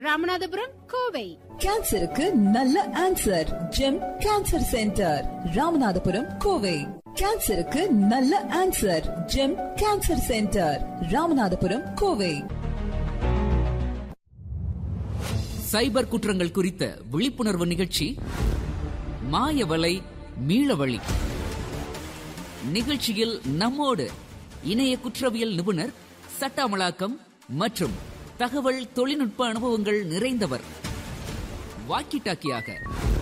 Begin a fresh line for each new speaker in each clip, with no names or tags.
ராமநாதபுரம் கோவை
கேன்சருக்கு நல்ல answer GeM cancer centre Ramanathapuram Kovai கேன்சருக்கு நல்ல answer GeM cancer centre Ramanathapuram Kovai
cyber குற்றங்கள் குறித்த விழிப்புணர்வு நிகழ்ச்சி மாயவலை மீளவழி நிகழ்ச்சியில் நம்மோடு இணைய குற்றவியல் நிபுணர் சட்ட அமலாக்கம் மற்றும் தகவல் தொழில்நுட்ப அனுபவங்கள் நிறைந்தவர் வாக்கி டாக்கியாக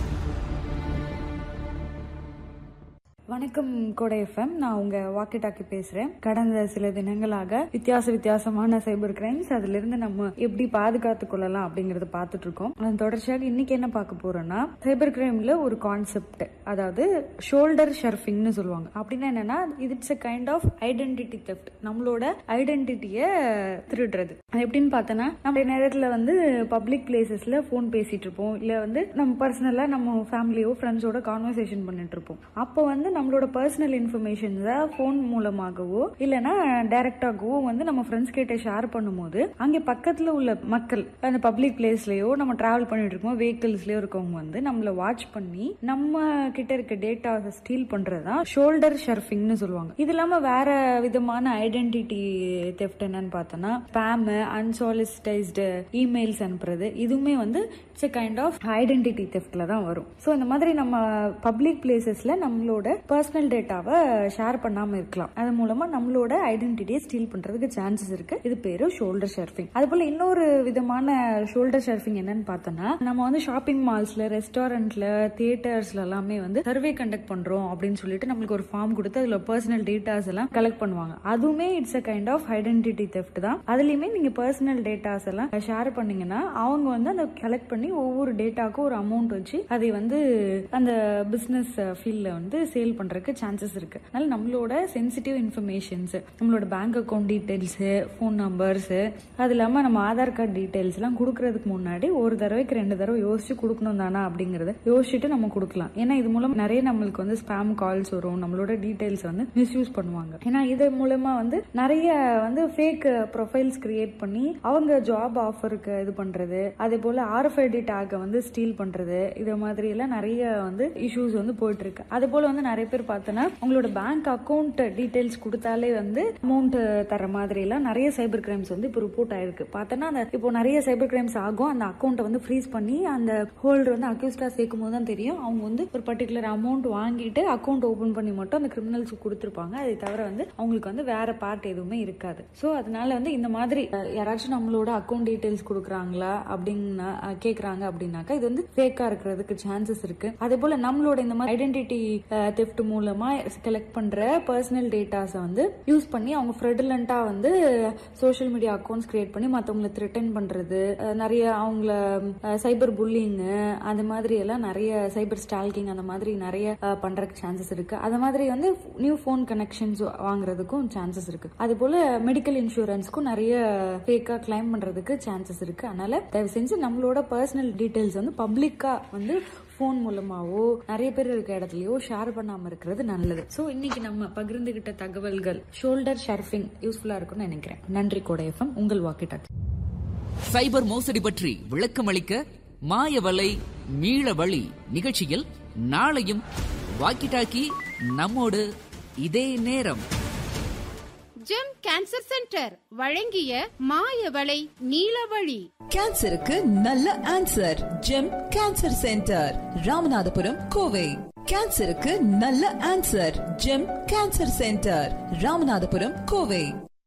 வணக்கம் கோடை எஃப்எம் நான் உங்க வாக்கி டாக்கி பேசுறேன் கடந்த சில தினங்களாக வித்தியாச வித்தியாசமான சைபர் கிரைம்ஸ் அதுல இருந்து நம்ம எப்படி பாதுகாத்து கொள்ளலாம் அப்படிங்கறத பார்த்துட்டு இருக்கோம் அதன் தொடர்ச்சியாக இன்னைக்கு என்ன பார்க்க போறோம்னா சைபர் கிரைம்ல ஒரு கான்செப்ட் அதாவது ஷோல்டர் ஷர்ஃபிங்னு சொல்லுவாங்க அப்படின்னா என்னன்னா it's a kind of identity theft நம்மளோட ஐடென்டிட்டியை திருடுறது அது எப்படின்னு பார்த்தோன்னா நம்ம நேரத்துல வந்து பப்ளிக் பிளேசஸ்ல ஃபோன் பேசிட்டு இருப்போம் இல்ல வந்து நம்ம பர்சனலா நம்ம ஃபேமிலியோ ஃப்ரெண்ட்ஸோட கான்வர்சேஷன் பண்ணிட்டு இருப்போம் அப்போ வந்து நம்மளோட பர்சனல் இன்ஃபர்மேஷன்ஸை ஃபோன் மூலமாகவோ இல்லைன்னா டைரக்டாகவோ வந்து நம்ம ஃப்ரெண்ட்ஸ் கிட்ட ஷேர் பண்ணும்போது அங்கே பக்கத்தில் உள்ள மக்கள் அந்த பப்ளிக் பிளேஸ்லயோ நம்ம டிராவல் பண்ணிட்டு இருக்கோம் வெஹிக்கிள்ஸ்லயோ இருக்கவங்க வந்து நம்மள வாட்ச் பண்ணி நம்ம கிட்ட இருக்க டேட்டாவை ஸ்டீல் பண்றது தான் ஷோல்டர் ஷர்ஃபிங்னு சொல்லுவாங்க இது இல்லாம வேற விதமான ஐடென்டிட்டி தெஃப்ட் என்னன்னு பார்த்தோம்னா ஸ்பேம் அன்சாலிசிட்டைஸ்டு இமெயில்ஸ் அனுப்புறது இதுவுமே வந்து it's a kind of identity தெஃப்ட்ல தான் வரும் ஸோ இந்த மாதிரி நம்ம பப்ளிக் பிளேசஸ்ல நம்மளோட பர்சனல் டேட்டாவை ஷேர் பண்ணாம இருக்கலாம் அது மூலமா நம்மளோட ஐடென்டிட்டியை ஸ்டீல் பண்றதுக்கு சான்சஸ் இருக்கு இது பேரு ஷோல்டர் ஷர்ஃபிங் அது போல இன்னொரு விதமான ஷோல்டர் ஷர்ஃபிங் என்னன்னு பார்த்தோம்னா நம்ம வந்து ஷாப்பிங் மால்ஸ்ல ரெஸ்டாரண்ட்ல தியேட்டர்ஸ்ல எல்லாமே வந்து சர்வே கண்டக்ட் பண்றோம் அப்படின்னு சொல்லிட்டு நம்மளுக்கு ஒரு ஃபார்ம் கொடுத்து அதுல பர்சனல் டேட்டாஸ் எல்லாம் கலெக்ட் பண்ணுவாங்க அதுவுமே it's a kind of identity theft தான் அதுலயுமே நீங்க பர்சனல் டேட்டாஸ் எல்லாம் ஷேர் பண்ணீங்கன்னா அவங்க வந்து அந்த கலெக்ட் பண்ணி ஒவ்வொரு டேட்டாக்கும் ஒரு அமௌண்ட் வச்சு அதை வந்து அந்த பிசினஸ் ஃபீல்ட்ல வந்து சேல் பண்றதுக்கு சான்சஸ் இருக்கு அதனால நம்மளோட சென்சிட்டிவ் இன்ஃபர்மேஷன்ஸ் நம்மளோட bank account details phone numbers அது இல்லாம நம்ம ஆதார் கார்டு டீடைல்ஸ் எல்லாம் கொடுக்கறதுக்கு முன்னாடி ஒரு தடவைக்கு ரெண்டு தடவை யோசிச்சு கொடுக்கணும் தானா அப்படிங்கறத யோசிச்சுட்டு நம்ம கொடுக்கலாம் ஏன்னா இது மூலம் நிறைய நம்மளுக்கு வந்து ஸ்பேம் கால்ஸ் வரும் நம்மளோட டீடைல்ஸ் வந்து மிஸ்யூஸ் பண்ணுவாங்க ஏன்னா இது மூலமா வந்து நிறைய வந்து ஃபேக் ப்ரொஃபைல்ஸ் கிரியேட் பண்ணி அவங்க ஜாப் ஆஃபருக்கு இது பண்றது அதே போல ஆர்எஃப்ஐடி டேக்கை வந்து ஸ்டீல் பண்றது இது மாதிரி எல்லாம் நிறைய வந்து இஷ்யூஸ் வந்து போயிட்டு இருக்கு அதே போல வந்து நிறைய பேர் பார்த்தோன்னா உங்களோட பேங்க் அக்கௌண்ட் டீடைல்ஸ் கொடுத்தாலே வந்து அமௌண்ட் தர மாதிரி எல்லாம் நிறைய சைபர் கிரைம்ஸ் வந்து இப்போ ரிப்போர்ட் ஆயிருக்கு பார்த்தோன்னா அந்த இப்போ நிறைய சைபர் கிரைம்ஸ் ஆகும் அந்த அக்கௌண்ட்டை வந்து ஃப்ரீஸ் பண்ணி அந்த ஹோல்டர் வந்து அக்யூஸ்டா சேர்க்கும் போது தான் தெரியும் அவங்க வந்து ஒரு பர்டிகுலர் அமௌண்ட் வாங்கிட்டு அக்கௌண்ட் ஓபன் பண்ணி மட்டும் அந்த கிரிமினல்ஸ் கொடுத்துருப்பாங்க அதை தவிர வந்து அவங்களுக்கு வந்து வேற பார்ட் எதுவுமே இருக்காது ஸோ அதனால வந்து இந்த மாதிரி அஹ், யாராச்சும் நம்மளோட அக்கௌண்ட் டீடைல்ஸ் கொடுக்குறாங்களா அப்படின்னு கேட்குறாங்க அப்படின்னாக்கா இது வந்து ஃபேக்கா இருக்கிறதுக்கு சான்சஸ் இருக்கு அதே போல நம்மளோட இந்த மாதிரி ஐடென்டிட்டி தெஃப்ட் மூலமா கலெக்ட் பண்ற பர்சனல் டேட்டாஸை வந்து யூஸ் பண்ணி அவங்க ஃப்ரெடுலண்டா வந்து சோஷியல் மீடியா அக்கௌண்ட்ஸ் கிரியேட் பண்ணி மற்றவங்களை த்ரெட்டன் பண்றது அஹ், நிறைய அவங்கள சைபர் புல்லிங் அந்த மாதிரி எல்லாம் நிறைய சைபர் ஸ்டால்கிங் அந்த மாதிரி நிறைய அஹ், பண்றதுக்கு சான்சஸ் இருக்கு அது மாதிரி வந்து நியூ ஃபோன் கனெக்ஷன்ஸ் வாங்குறதுக்கும் சான்சஸ் இருக்கு அது போல மெடிக்கல் இன்சூரன்ஸ்க்கும் நிறைய ஃபேக்கா கிளைம் பண்றதுக்கு சான்சஸ் இருக்கு அதனால தயவு செஞ்சு நம்மளோட பர்சனல் டீடைல்ஸ் வந்து பப்ளிக்கா வந்து ஃபோன் மூலமாவோ நிறைய பேர் இருக்க இடத்துலயோ ஷேர் பண்ணாம இருக்கிறது நல்லது சோ இன்னைக்கு நம்ம பகிர்ந்துகிட்ட தகவல்கள் ஷோல்டர் ஷர்ஃபிங் யூஸ்ஃபுல்லா இருக்கும்னு நினைக்கிறேன் நன்றி கோடையஃபம் உங்கள் வாக்கிட்டாக்கு
சைபர் மோசடி பற்றி விளக்கம் அளிக்க மாயவலை மீளவழி நிகழ்ச்சியில் நாளையும் வாக்கி டாக்கி நம்மோடு இதே நேரம்
ஜெம் கேன்சர் சென்டர் வழங்கிய மாயவளை நீலவழி
கேன்சருக்கு நல்ல answer GeM cancer centre Ramanathapuram Kovai கேன்சருக்கு நல்ல answer GeM cancer centre Ramanathapuram Kovai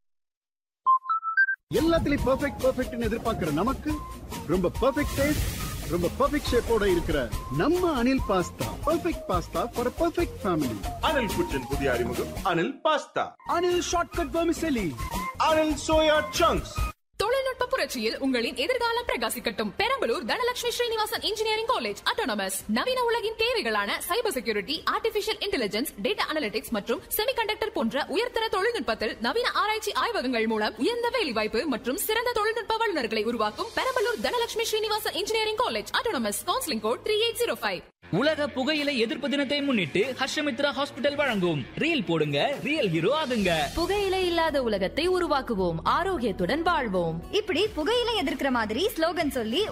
எல்லாத்துலயும் பெர்ஃபெக்ட் பெர்ஃபெக்ட்னு எதிர்பார்க்கிற நமக்கு ரொம்ப பெர்ஃபெக்ட் டேஸ்ட் ரொம்ப பெர்ஃபெக்ட் ஷேப்போட இருக்கிற நம்ம Anil pasta perfect pasta for perfect family
Anil kitchen புதிய அறிமுகம் Anil pasta
Anil shortcut vermicelli
Anil soya chunks
தொழில்நுட்ப புரட்சியில் உங்களின் எதிர்காலம் பிரகாசிக்கட்டும் Perambalur Dhanalakshmi Srinivasan engineering college autonomous நவீன உலகின் தேவைகளான cyber security artificial intelligence data analytics மற்றும் செமிகண்டக்டர் போன்ற உயர்தர தொழில்நுட்பத்தில் நவீன ஆராய்ச்சி ஆய்வகங்கள் மூலம் உயர்ந்த வேலைவாய்ப்பு மற்றும் சிறந்த தொழில்நுட்ப வல்லுநர்களை உருவாக்கும் Perambalur Dhanalakshmi Srinivasan engineering college autonomous counselling code three eight zero five
உலக புகையிலை எதிர்ப்பு தினத்தை முன்னிட்டு ஹர்ஷமித்ரா ஹாஸ்பிட்டல் வழங்கும் ரீல் போடுங்க ரியல் ஹீரோ ஆகுங்க
புகையிலை இல்லாத உலகத்தை உருவாக்குவோம் ஆரோக்கியத்துடன் வாழ்வோம்
இப்படி புகையிலை எதிர்க்கிற மாதிரி ஸ்லோகன் சொல்லி